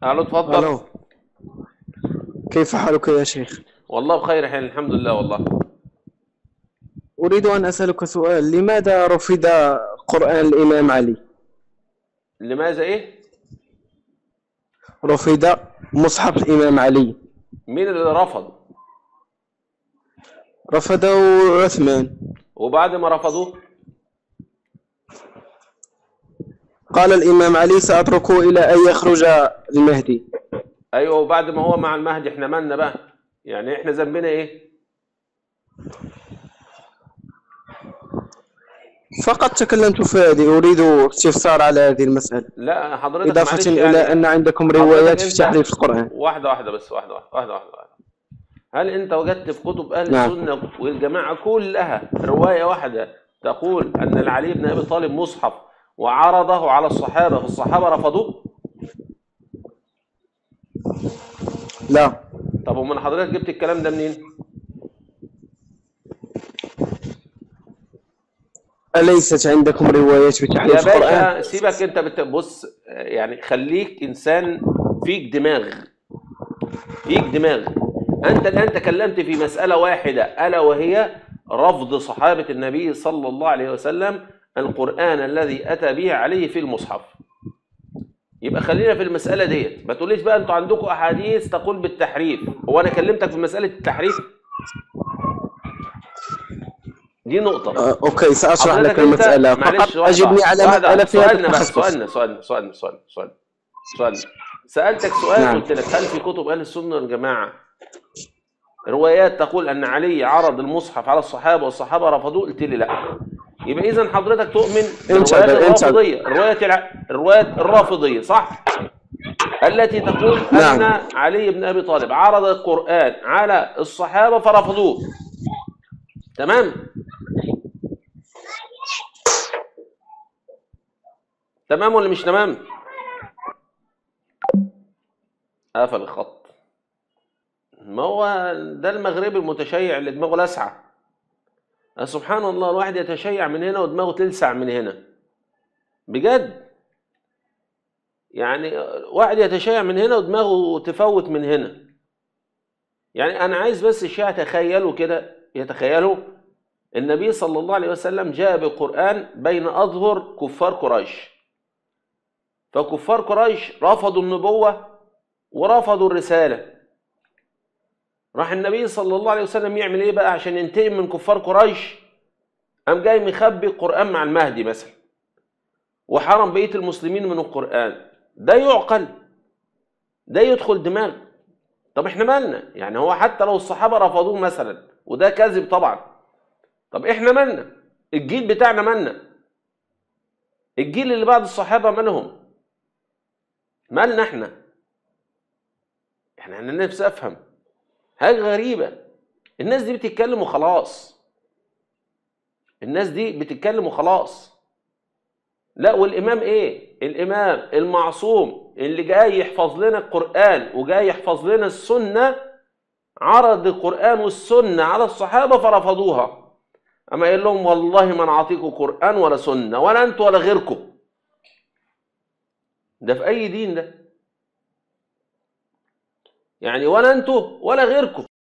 الو اتفضل الو كيف حالك يا شيخ والله بخير حال الحمد لله والله أريد أن أسألك سؤال لماذا رفض قرآن الإمام علي لماذا ايه رفض مصحف الإمام علي مين اللي رفض رفضه عثمان وبعد ما رفضوه قال الإمام علي سأتركه إلى أن يخرج المهدي ايوه وبعد ما هو مع المهدي احنا مالنا بقى يعني احنا ذنبنا ايه فقط تكلمت في هذه أريد استفسار على هذه المسألة لا حضرتك إضافة معلش إلى يعني أن عندكم حضرتك روايات في أنت- تحريف القرآن واحده واحده بس واحده واحده واحده واحده, واحدة. هل انت وجدت في كتب اهل نعم. السنه والجماعه كلها روايه واحده تقول ان العلي بن ابي طالب مصحف وعرضه على الصحابه فالصحابه رفضوه لا طب ومن حضرتك جبت الكلام ده منين أليست عندكم روايات في يا تحريف القرآن باشا سيبك انت بت- بص يعني خليك انسان فيك دماغ فيك دماغ انت الان تكلمت في مساله واحده الا وهي رفض صحابه النبي صلى الله عليه وسلم القران الذي اتى به عليه في المصحف يبقى خلينا في المساله ديت ما تقوليش بقى انتوا عندكم احاديث تقول بالتحريف هو انا كلمتك في مساله التحريف دي نقطه آه، أوكي سأشرح حضرتك لك انت المسألة معلش فقط واحدة أجبني واحدة. على واحدة مسألة واحدة. فيها سؤالنا بس التخصص سؤالنا سؤالنا سؤالنا سؤالنا سؤالنا سؤالنا سألتك سؤال نعم. قلت لك هل في كتب أهل السنة والجماعة روايات تقول أن علي عرض المصحف على الصحابة والصحابة رفضوه قلت لي لا يبقى إذا حضرتك تؤمن انت- بالروايات انت- الرافضية الروايات الع... الروايات الرافضية صح؟ التي تقول نعم. أن علي بن أبي طالب عرض القرآن على الصحابة فرفضوه تمام؟ تمام ولا مش تمام؟ قفل الخط ما هو ده المغربي المتشيع اللي دماغه لسعة سبحان الله الواحد يتشيع من هنا ودماغه تلسع من هنا بجد يعني واحد يتشيع من هنا ودماغه تفوت من هنا يعني انا عايز بس الشيعة يتخيلوا كده يتخيلوا النبي صلى الله عليه وسلم جاء بالقرآن بين أظهر كفار قريش فكفار قريش رفضوا النبوة ورفضوا الرسالة راح النبي صلى الله عليه وسلم يعمل ايه بقى عشان ينتقم من كفار قريش قام جاي مخبي القرآن مع المهدي مثلا وحرم بقية المسلمين من القرآن ده يعقل ده يدخل دماغ طب احنا مالنا يعني هو حتى لو الصحابة رفضوه مثلا وده كذب طبعا طب احنا مالنا الجيل بتاعنا مالنا الجيل اللي بعد الصحابة مالهم مالنا احنا احنا انا نفسي افهم حاجه غريبه الناس دي بتتكلم وخلاص الناس دي بتتكلم وخلاص لا والامام ايه الامام المعصوم اللي جاي يحفظ لنا القران وجاي يحفظ لنا السنه عرض القران والسنه على الصحابه فرفضوها اما قال لهم والله ما نعطيكم قران ولا سنه ولا انتوا ولا غيركم ده في اي دين ده يعني ولا انتوا ولا غيركم